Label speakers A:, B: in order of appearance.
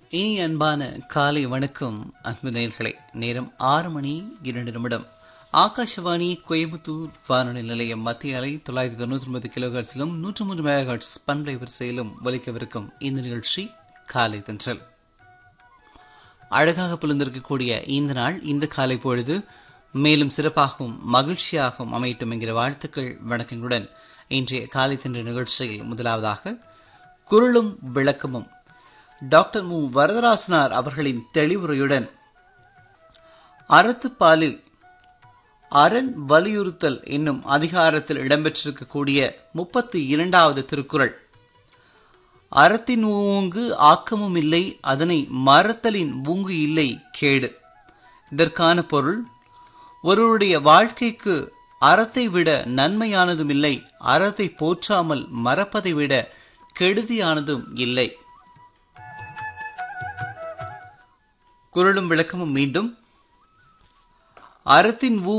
A: இனி அன்பான காலை வணக்கம் அன்பு நேர்களே நேரம் ஆறு மணி இரண்டு நிமிடம் ஆகாஷவாணி கோயம்புத்தூர் வானொலி நிலையம் மத்திய அலை தொள்ளாயிரத்தி தொண்ணூற்றி ஒன்பது கிலோஹர்ட்ஸிலும் நூற்று மூன்று மெகாஹர்ட்ஸ் பண்பலை வரிசையிலும் ஒலிக்கவிருக்கும் இந்த நிகழ்ச்சி காலை தென்றல் அழகாக புலந்திருக்கக்கூடிய இந்த நாள் இந்த காலை பொழுது மேலும் சிறப்பாகவும் மகிழ்ச்சியாகவும் அமையட்டும் என்கிற வாழ்த்துக்கள் வணக்கங்களுடன் இன்றைய காலை தென்ற நிகழ்ச்சியில் முதலாவதாக குரலும் விளக்கமும் டாக்டர் மு வரதராசனார் அவர்களின் தெளிவுரையுடன் அறத்துப்பாலில் அரண் வலியுறுத்தல் என்னும் அதிகாரத்தில் இடம்பெற்றிருக்கக்கூடிய முப்பத்தி இரண்டாவது திருக்குறள் அறத்தின் ஊங்கு ஆக்கமும் இல்லை அதனை மறத்தலின் ஊங்கு இல்லை கேடு இதற்கான பொருள் ஒருவருடைய வாழ்க்கைக்கு அறத்தை விட நன்மையானதும் இல்லை அறத்தை போற்றாமல் மறப்பதை விட கெடுதியானதும் இல்லை குரலும் விளக்கமும் மீண்டும் அறத்தின் ஊ